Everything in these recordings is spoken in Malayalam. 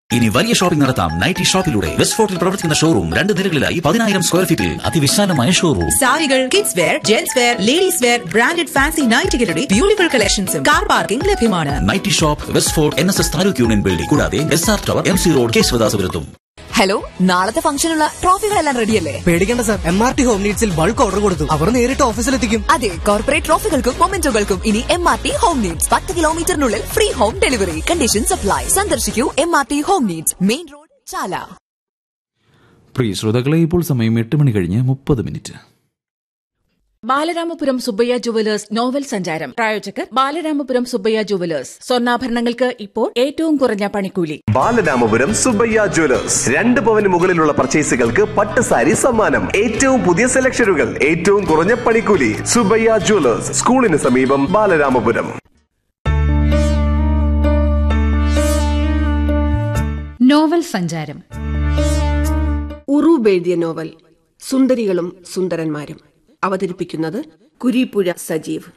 ഇനി വലിയ ഷോപ്പിംഗ് നടത്താം നൈറ്റി ഷോപ്പിലൂടെ വെസ്റ്റ് ഫോർട്ടിൽ പ്രവർത്തിക്കുന്ന ഷോറൂം രണ്ട് നിലകളിലായി പതിനായിരം സ്ക്വയർ ഫീറ്റിൽ അതിവിശാലമായ ഷോറൂം സാരികൾ kids wear gents wear ladies wear branded fancy നൈറ്റുകളുടെ ബ്യൂട്ടിഫുൾ കളക്ഷൻസും കാർ പാർക്കിംഗ് ലഭ്യമാണ് nighty shop west fort N S S taluk union building കൂടാതെ S R tower M C road കേശവദാസപുരത്തും ഹലോ നാളത്തെ ഫംഗ്ഷനുള്ള ട്രോഫികളെല്ലാം റെഡിയല്ലേ പേടിക്കേണ്ട sir M R T home നീഡ്സിൽ ബൾക്ക് ഓർഡർ കൊടുത്തു അവർ നേരിട്ട് ഓഫീസിലെത്തിക്കും അതെ കോർപ്പറേറ്റ് ട്രോഫികൾക്കും മൊമെന്റോകൾക്കും ഇനി M R T home needs പത്ത് കിലോമീറ്ററിനുള്ളിൽ free home delivery condition supply സന്ദർശിക്കൂ M R T home needs main road Chala പ്രിയ ശ്രോതാക്കളെ ഇപ്പോൾ സമയം എട്ട് മണി കഴിഞ്ഞ് മുപ്പത് minute Balaramapuram Subbaiah jewellers novel സഞ്ചാരം പ്രായോജകർ ബാലരാമപുരം സുബ്ബയ്യ ജുവലേഴ്സ് സ്വർണ്ണാഭരണങ്ങൾക്ക് ഇപ്പോൾ ഏറ്റവും കുറഞ്ഞ പണിക്കൂലി ബാലരാമപുരം സുബയ്യ ജ്വല്ലേഴ്സ് രണ്ട് പവന് മുകളിലുള്ള പർച്ചേസുകൾക്ക് പട്ട് സാരി സമ്മാനം ഏറ്റവും പുതിയ സെലക്ഷനുകൾ ഏറ്റവും കുറഞ്ഞ പണിക്കൂലി സുബയ്യ ജ്വല്ലേഴ്സ് സ്കൂളിന് സമീപം ബാലരാമപുരം നോവൽ സഞ്ചാരം ഉറൂബ് എഴുതിയ നോവൽ സുന്ദരികളും സുന്ദരന്മാരും അവതരിപ്പിക്കുന്നത് കുരീപ്പുഴ സജീവ്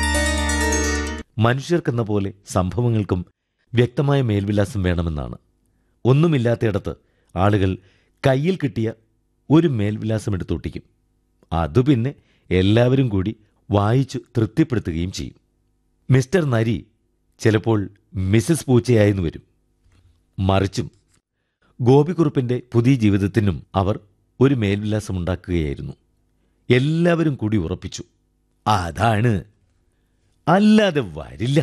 മനുഷ്യർക്കെന്ന പോലെ സംഭവങ്ങൾക്കും വ്യക്തമായ മേൽവിലാസം വേണമെന്നാണ് ഒന്നുമില്ലാത്തയിടത്ത് ആളുകൾ കയ്യിൽ കിട്ടിയ ഒരു മേൽവിലാസം എടുത്തൊട്ടിക്കും അതു പിന്നെ എല്ലാവരും കൂടി വായിച്ചു തൃപ്തിപ്പെടുത്തുകയും ചെയ്യും മിസ്റ്റർ നരി ചിലപ്പോൾ മിസസ് പൂച്ചയായെന്ന് വരും മറിച്ചും ഗോപിക്കുറുപ്പിന്റെ പുതിയ ജീവിതത്തിനും അവർ ഒരു മേൽവിലാസം ഉണ്ടാക്കുകയായിരുന്നു എല്ലാവരും കൂടി ഉറപ്പിച്ചു അതാണ് അല്ലാതെ വരില്ല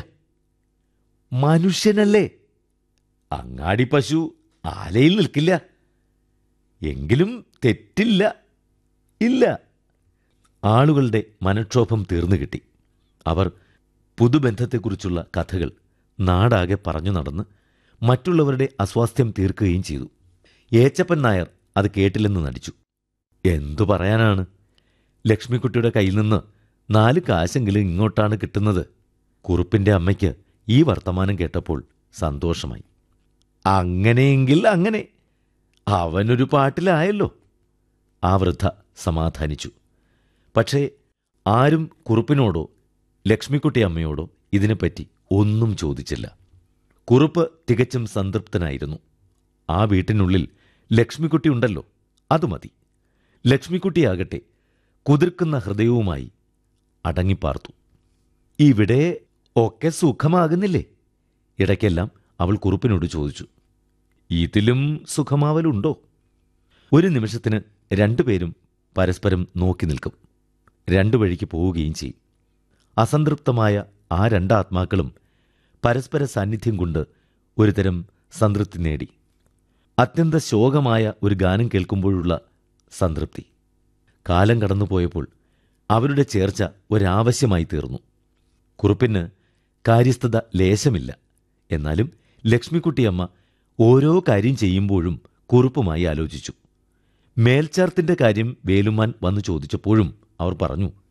മനുഷ്യനല്ലേ അങ്ങാടി പശു ആലയിൽ നിൽക്കില്ല എങ്കിലും തെറ്റില്ല ഇല്ല ആളുകളുടെ മനക്ഷോഭം തീർന്നു കിട്ടി അവർ പുതുബന്ധത്തെക്കുറിച്ചുള്ള കഥകൾ നാടാകെ പറഞ്ഞു നടന്ന് മറ്റുള്ളവരുടെ അസ്വാസ്ഥ്യം തീർക്കുകയും ചെയ്തു ഏച്ചപ്പൻ നായർ അത് കേട്ടില്ലെന്ന് നടിച്ചു എന്തു പറയാനാണ് ലക്ഷ്മിക്കുട്ടിയുടെ കയ്യിൽ നിന്ന് നാല് കാശെങ്കിലും ഇങ്ങോട്ടാണ് കിട്ടുന്നത് കുറുപ്പിന്റെ അമ്മയ്ക്ക് ഈ വർത്തമാനം കേട്ടപ്പോൾ സന്തോഷമായി അങ്ങനെയെങ്കിൽ അങ്ങനെ അവനൊരു പാട്ടിലായല്ലോ ആ വൃദ്ധ സമാധാനിച്ചു പക്ഷേ ആരും കുറുപ്പിനോടോ ലക്ഷ്മിക്കുട്ടി അമ്മയോടോ ഇതിനെപ്പറ്റി ഒന്നും ചോദിച്ചില്ല കുറുപ്പ് തികച്ചും സംതൃപ്തനായിരുന്നു ആ വീട്ടിനുള്ളിൽ ലക്ഷ്മിക്കുട്ടി ഉണ്ടല്ലോ അത് മതി ലക്ഷ്മിക്കുട്ടിയാകട്ടെ കുതിർക്കുന്ന ഹൃദയവുമായി അടങ്ങിപ്പാർത്തു ഇവിടെ ഒക്കെ സുഖമാകുന്നില്ലേ ഇടയ്ക്കെല്ലാം അവൾ കുറുപ്പിനോട് ചോദിച്ചു ഇതിലും സുഖമാവലുണ്ടോ ഒരു നിമിഷത്തിന് രണ്ടുപേരും പരസ്പരം നോക്കി നിൽക്കും രണ്ടു വഴിക്ക് പോവുകയും ചെയ്യും അസംതൃപ്തമായ ആ രണ്ടാത്മാക്കളും പരസ്പര സാന്നിധ്യം കൊണ്ട് ഒരുതരം സംതൃപ്തി നേടി അത്യന്ത ശോകമായ ഒരു ഗാനം കേൾക്കുമ്പോഴുള്ള സംതൃപ്തി കാലം കടന്നുപോയപ്പോൾ അവരുടെ ചേർച്ച ഒരാവശ്യമായി തീർന്നു കുറുപ്പിന് കാര്യസ്ഥത ലേശമില്ല എന്നാലും ലക്ഷ്മിക്കുട്ടിയമ്മ ഓരോ കാര്യം ചെയ്യുമ്പോഴും കുറുപ്പുമായി ആലോചിച്ചു മേൽച്ചാർത്തിന്റെ കാര്യം വേലുമാൻ വന്നു ചോദിച്ചപ്പോഴും അവർ പറഞ്ഞു